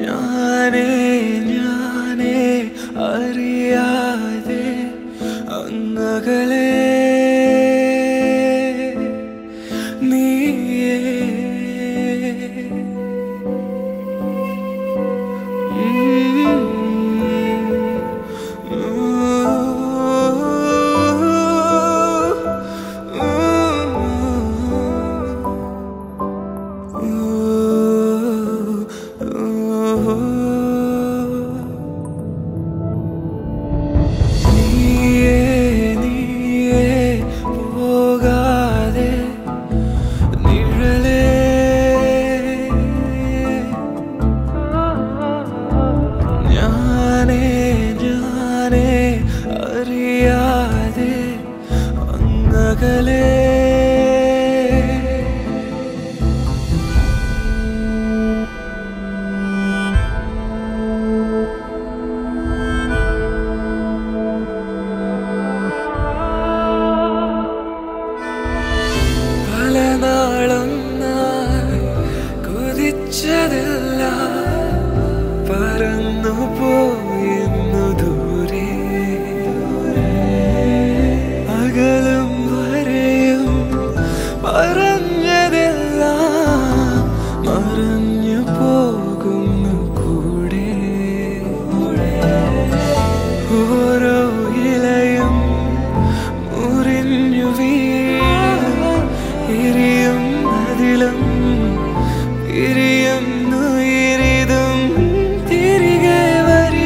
ഞാനേ ഞാനേ അറിയാതെ അങ്ങകലേ നീയേ നീയേ നീയേ പോകാതെ നിഴലേ ഞാനേ ഞാനേ അറിയാതെ അങ്ങകലേ പല നാളൊന്നായി കൊതിച്ചതല്ല പറന്നു പോയെന്നു ദൂരെ അകലും വരെയും പറഞ്ഞതെല്ലാം മറഞ്ഞു പോകുന്നു കൂടെ ഓരോ ഇലയും മുറിഞ്ഞു വീഴും എരിയും അതിലും പിരിയുന്നു ഇരിതും തിരികെ വരില്ല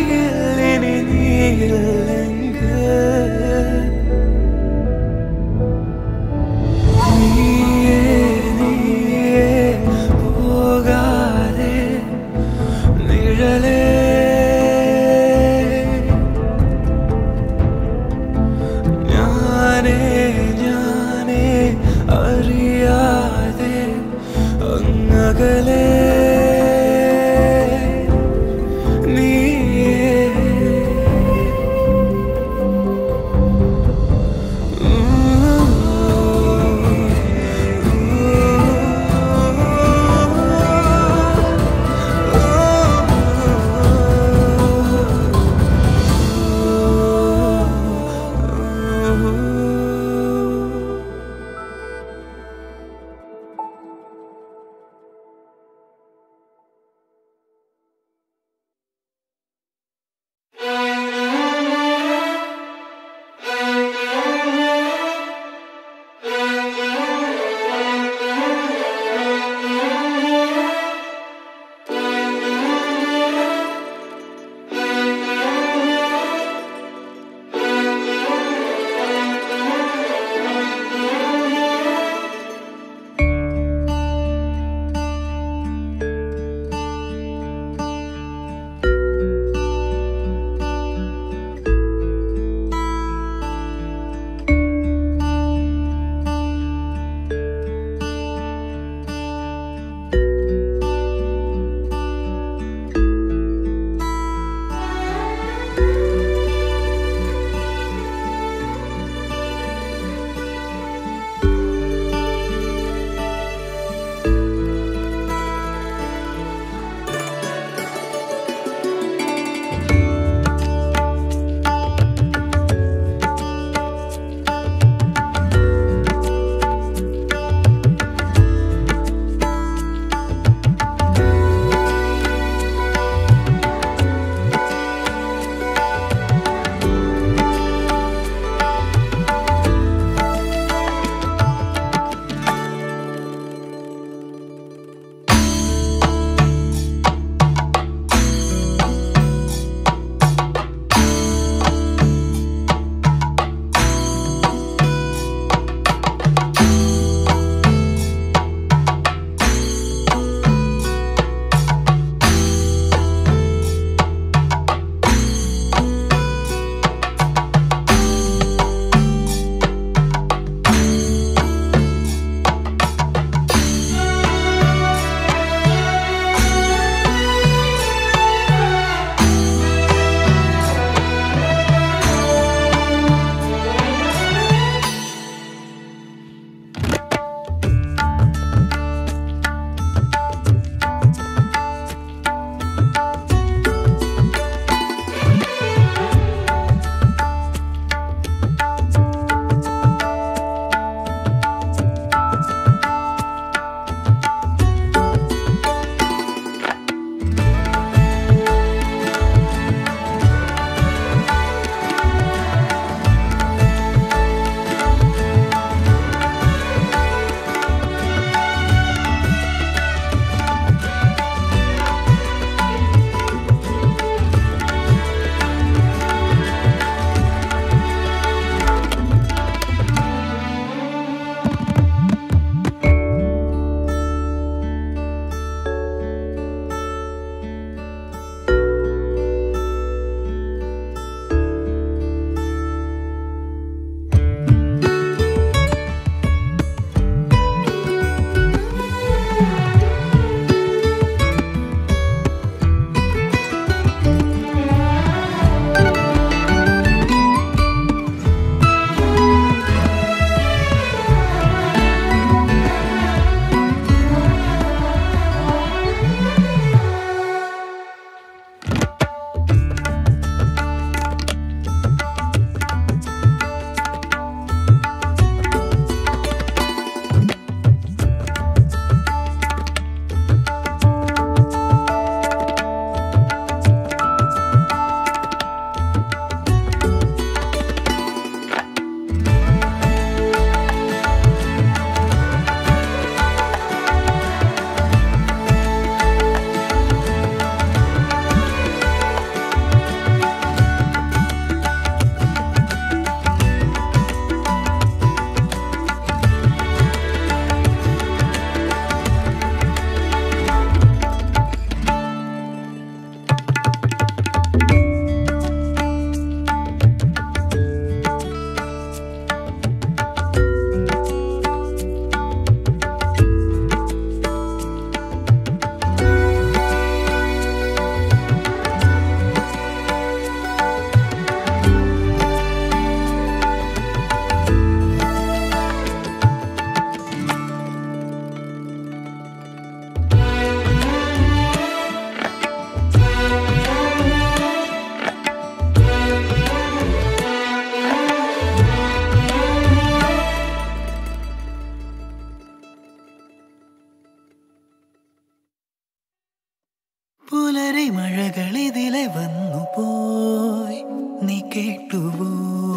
പുലരി മഴകളിതിലെ വന്നു പോയി നീ കേട്ടുവോ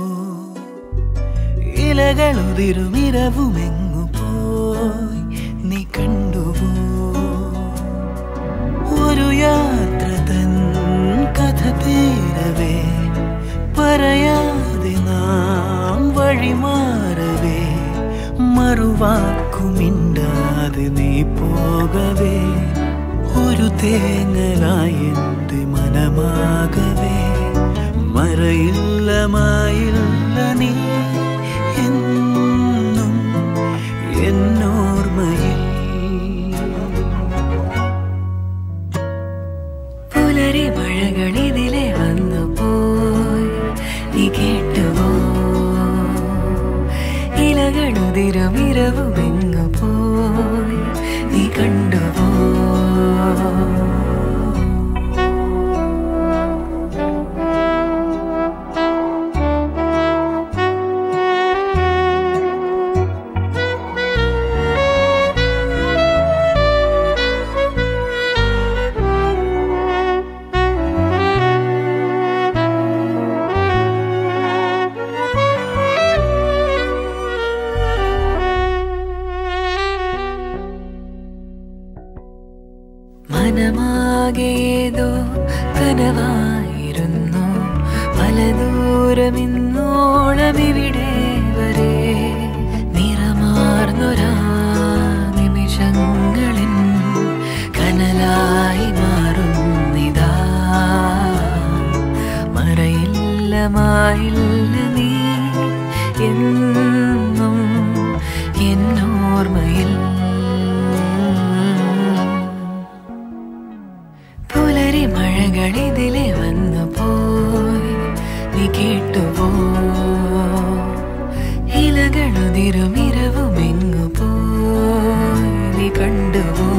ഇലകളുതിരുമിരവുമെങ്ങു പോയി നീ കണ്ടുവോ ഒരു യാത്ര തൻ കഥ തീരവേ പറയാതെ നാം വഴിമാറവേ മറുവാക്കുമിണ്ടാതെ നീ പോകവേ ഒരു തേങ്ങലായി എൻ്റെ മനമാകവേ മറയില്ല മായില്ല നീ എന്നും എന്നോർമ്മയിൽ പുലരി മഴകളിതിലെ വന്നു പോയി നീ കേട്ടുവോ ഇലകളുതിരുമിരവുമെങ്ങു പോയി നീ കണ്ടുവോ മനമാകേതോ കനവായിരുന്നു പല ദൂരമിന്നോളമിവിടെ വരെ നിറമാർന്നൊരാ നിമിഷങ്ങളിൽ കനലായി മാറുന്നിതാ മറയില്ല മായില്ല നീ എന്നും എന്നോർമ്മയിൽ പുലരി മഴകളിതിലെ വന്നു പോയി നീ കേട്ടുവോ ഇലകളുതിരുമിരവുമെങ്ങു പോയി നീ കണ്ടുവോ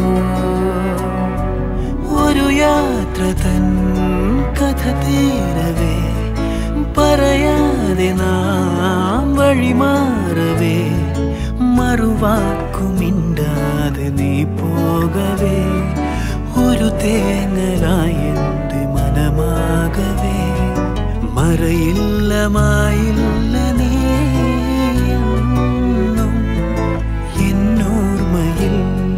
ഒരു യാത്ര തൻ കഥ തീരവേ പറയാതെ നാം വഴിമാറവേ മറുവാക്കുമിണ്ടാതെ നീ പോകവേ ഒരു തേങ്ങലായി എൻ്റെ മനമാകവേ മറയില്ല മായില്ല നീ എന്നും എന്നോർമ്മയിൽ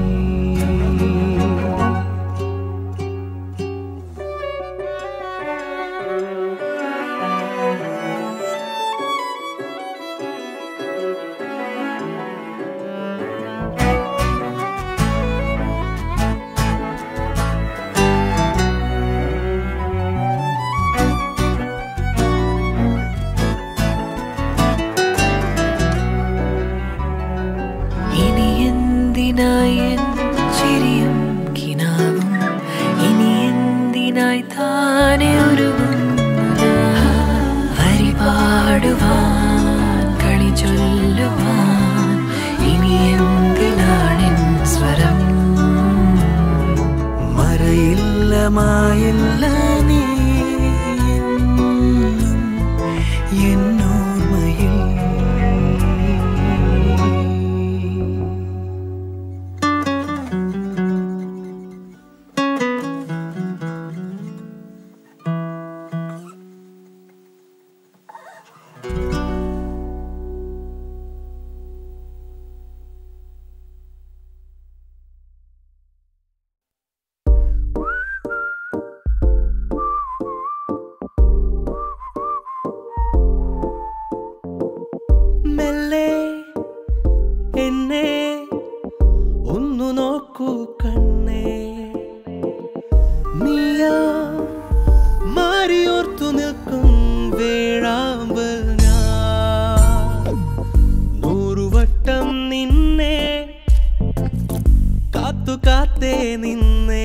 ഇനി എന്തിനായി എൻ ചിരിയും കിനാവും ഇനി എന്തിനായി താനെ ഒരുങ്ങുന്നത് വരി പാടുവാൻ കളി ചൊല്ലുവാൻ ഇനി എന്തിനാണെൻ സ്വരം മറയില്ല മായില്ല നീ എന്നും എന്നോർമ്മയിൽ മെല്ലെ എന്നെ ഒന്നു നോക്കൂ കണ്ണേ നീയാ മാറിയോർത്തു നിൽക്കും വേഴാമ്പൽ ഞാൻ നൂറുവട്ടം നിന്നെ കാത്തു കാത്തേ നിന്നേ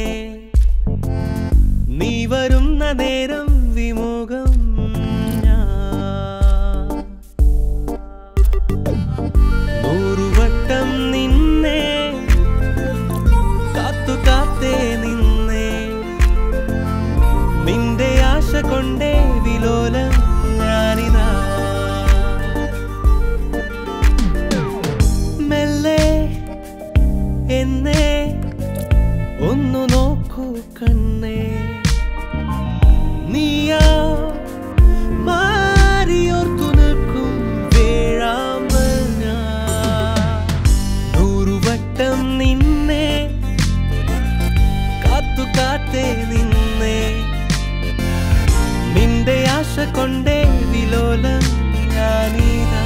നീ വരുന്ന നേരം വിമുഖം ഞാൻ നൂറുവട്ടം നിന്നെ കാത്തു കാത്തേ നിന്നേ നിന്റെ ആശ കൊണ്ടേ വിലോലം ഞാനിതാ മെല്ലെ എന്നെ ഒന്നു നോക്കൂ കണ്ണേ നീയാ മാറിയോർത്തു നിൽക്കും വേഴാമ്പൽ ഞാൻ നൂറുവട്ടം നിന്നെ കാത്തു കാത്തേ നിന്നെ നിന്റെ ആശ കൊണ്ടേ വിലോലം ഞാനീതാ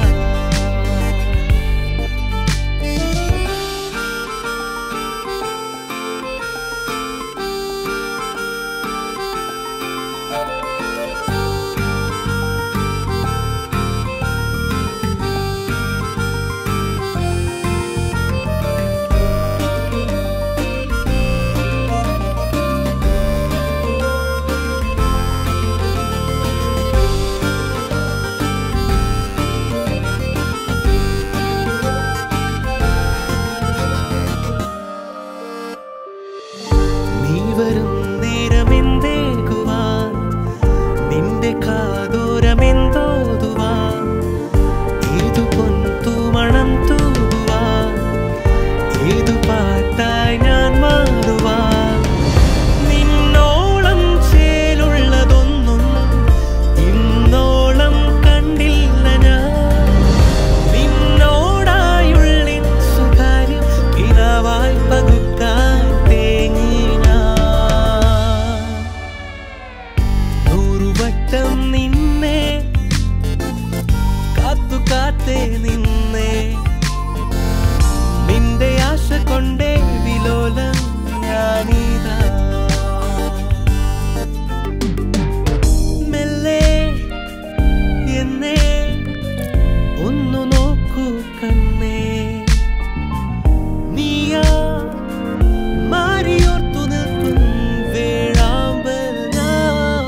നീ വരും നേരമെന്തേകുവാൻ നിന്റെ കാതോരമെന്തോതുവാൻ ഏതു പൊൻതൂമണം തൂകുവാൻ ഏതു പാട്ടായി ഞാൻ മാറുവാൻ നിന്നോളം ചേലുള്ളതൊന്നും ഇന്നോളം കണ്ടില്ല ഞാൻ നിന്നോടായുള്ളിൻ സുതാര്യം ഇനാവായി പകുക്കാൻ തേങ്ങി ഞാൻ നൂറുവട്ടം നിന്നെ കാത്തു കാത്തേ നിന്നെ നിന്റെ ആശ കൊണ്ടേ വിലോലം ഞാനീതാ മെല്ലെ എന്നെ ഒന്നു നോക്കൂ കണ്ണേ നീയാ മാറിയോർത്തു നിൽക്കും വേഴാമ്പൽ ഞാൻ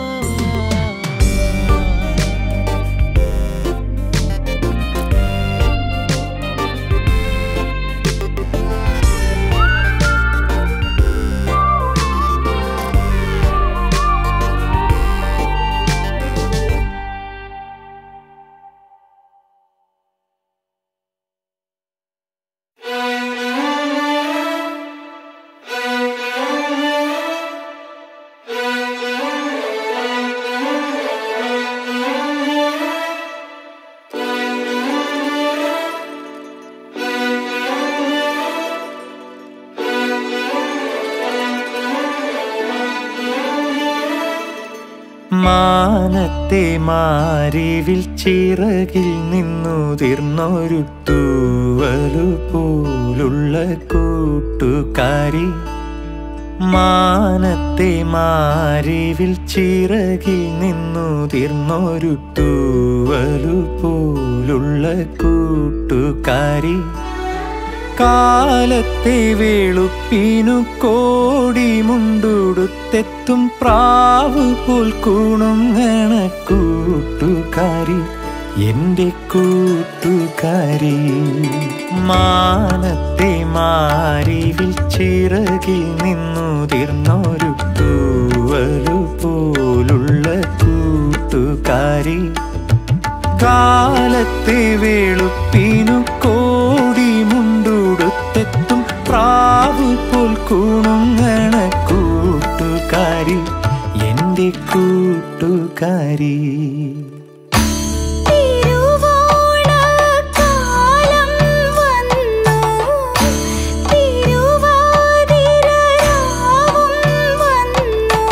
മാനത്തെ മാരിവിൽ ചിറകിൽ നിന്നുതിർന്നൊരു തൂവലു പോലുള്ള കൂട്ടുകാരി മാനത്തെ മാരിവിൽ ചിറകിൽ നിന്നുതിർന്നൊരു തൂവലു പോലുള്ള കൂട്ടുകാരി കാലത്തെ വെളുപ്പിനു കോടി മുണ്ടുടുത്തെത്തും പ്രാവ് പോൽ കൂണുങ്ങണ കൂട്ടുകാരി എന്റെ കൂട്ടുകാരി മാനത്തെ മാരിവിൽ ചിറകിൽ നിന്നുതിർന്നൊരു തൂവലു പോലുള്ള കൂട്ടുകാരി കാലത്തെ വെളുപ്പിനു കോടി മുണ്ടുടുത്തെത്തും പ്രാവ് പോൽ കൂണുങ്ങണ കൂട്ടുകാരി എന്റെ കൂട്ടുകാരി തിരുവോണക്കാലം വന്നു തിരുവാതിരരാവും വന്നു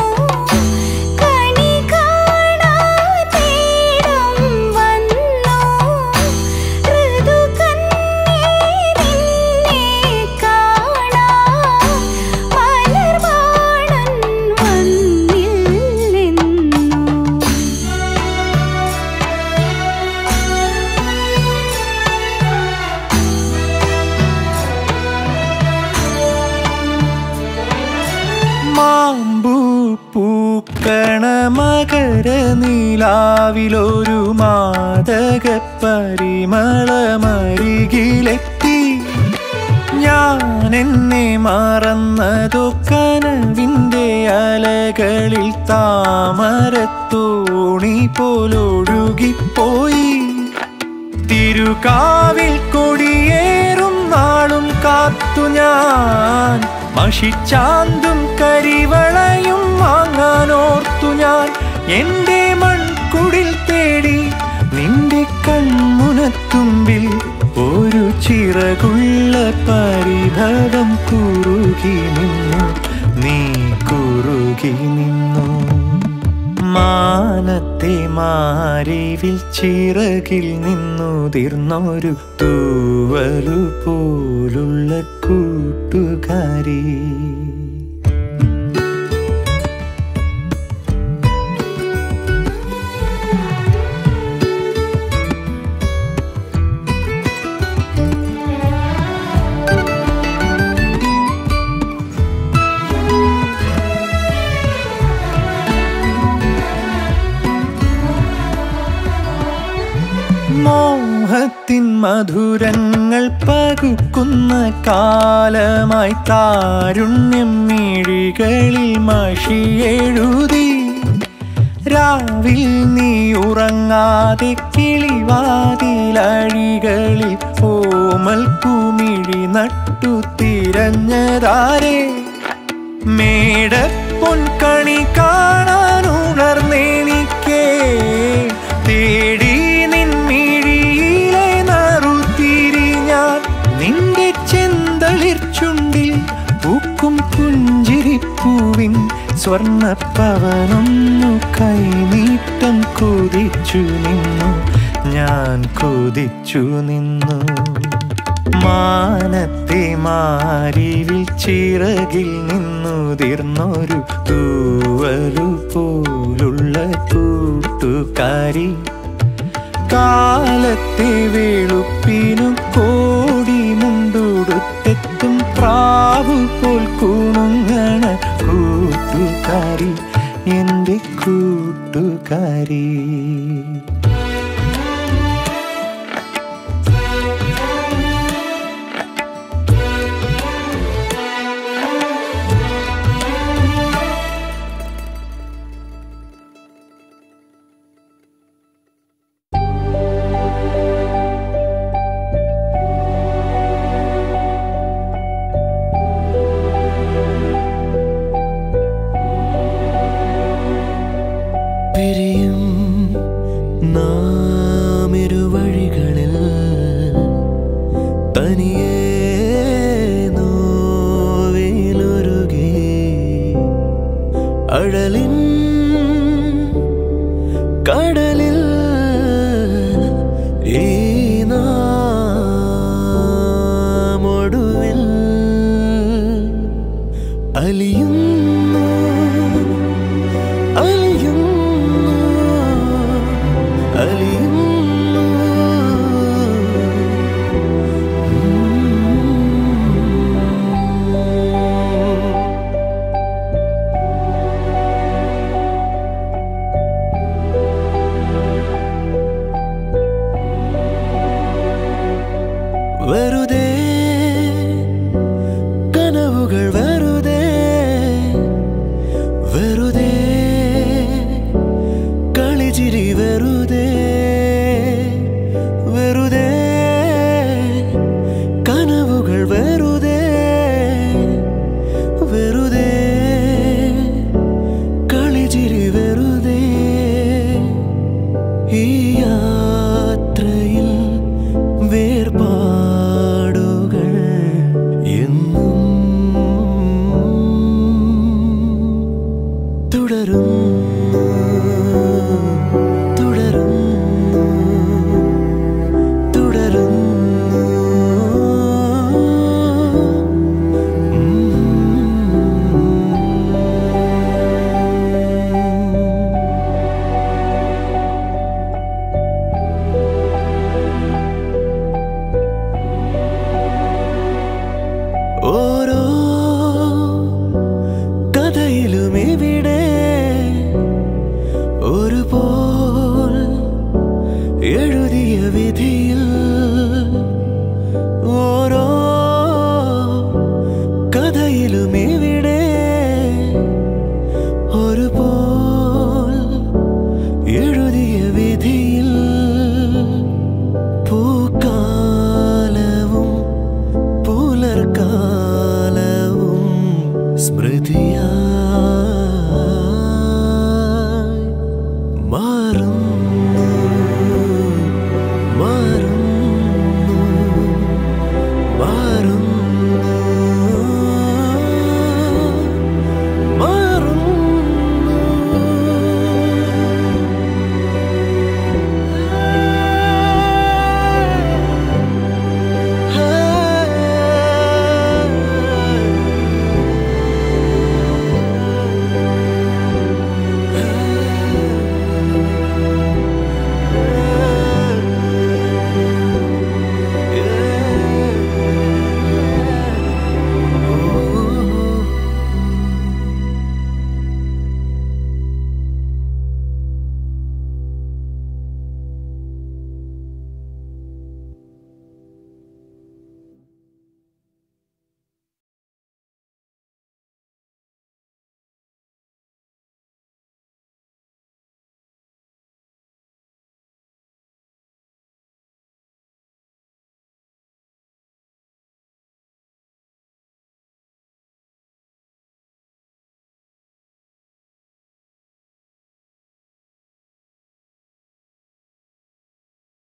കണി കാണാൻ നേരം വന്നു ഋതുകന്യേ നിന്നെ കാണാൻ മലർവാണൻ വന്നില്ലെന്നു മാമ്പൂ പൂക്കണ മകര നീലാവിലൊരു മാതക പരിമളമരികിലെത്തി ഞാൻ എന്നെ മറന്നതോ കനവിൻ്റെ അലകളിൽ താമരത്തോണി പോലൊഴുകിപ്പോയി തിരുകാവിൽ കൊടിയേറും നാളും കാത്തു ഞാൻ മഷിച്ചാന്തും കരിവളയും വാങ്ങാനോർത്തു ഞാൻ എന്റെ മൺകുടിൽ തേടി നിന്റെ കൺമുനത്തുമ്പിൽ ഒരു ചിറകുള്ള പരിഭവം കുറുകി നിന്നു നീ കുറുകി നിന്നു മാനത്തെ മാരിവിൽ ചിറകിൽ നിന്നുതിർന്നൊരു തൂവലു പോലുള്ള കൂട്ടുകാരി മോഹത്തിൻ മധുരങ്ങൾ പകുക്കുന്ന കാലമായി താരുണ്യം മിഴികളിൽ മഷിയെഴുതി രാവിൽ നീ ഉറങ്ങാതെ കിളിവാതിലഴികളിൽ ഓമൽ കുമിഴി നട്ടു തിരഞ്ഞതാരേ മേടപ്പൊൻ കണി കാണാൻ ഉണർന്നെനിക്കേ തേടി നിൻമിഴിയിലെ നറുത്തിരി ഞാൻ നിന്റെ ചെന്തളിർ ചുണ്ടിൽ പൂക്കും പുഞ്ചിരിപ്പൂവിൻ സ്വർണ്ണപ്പവനൊന്നു കൈനീട്ടം കൊതിച്ചു നിന്നു ഞാൻ കൊതിച്ചു നിന്നു മാനത്തെ മാരിവിൽ ചിറകിൽ നിന്നുതിർന്നൊരു തൂവലു പോലുള്ള കൂട്ടുകാരി കാലത്തെ വെളുപ്പിനു കോടി മുണ്ടുടുത്തെത്തും പ്രാവു പോൽ കുണുങ്ങണ കൂട്ടുകാരി എൻ്റെ കൂട്ടുകാരി പിരിയും നാം ഇരുവഴികളിൽ തനിയേ നോവിലൊരുകി അഴലിൻ കടലിൽ ഈ നാമൊടുവിൽ അലിയുന്നു അലിയുന്നു അലിയുന്നു വെറുതെ കനവുകൾ വെറുതെ വെറുതെ കളിച്ചിരി വെറുതെ വെറുതെ കനവുകൾ വെറുതെ വെറുതെ കളിച്ചിരി വെറുതെ ഈ യാത്രയിൽ വേർപാടുകൾ എന്നും തുടരും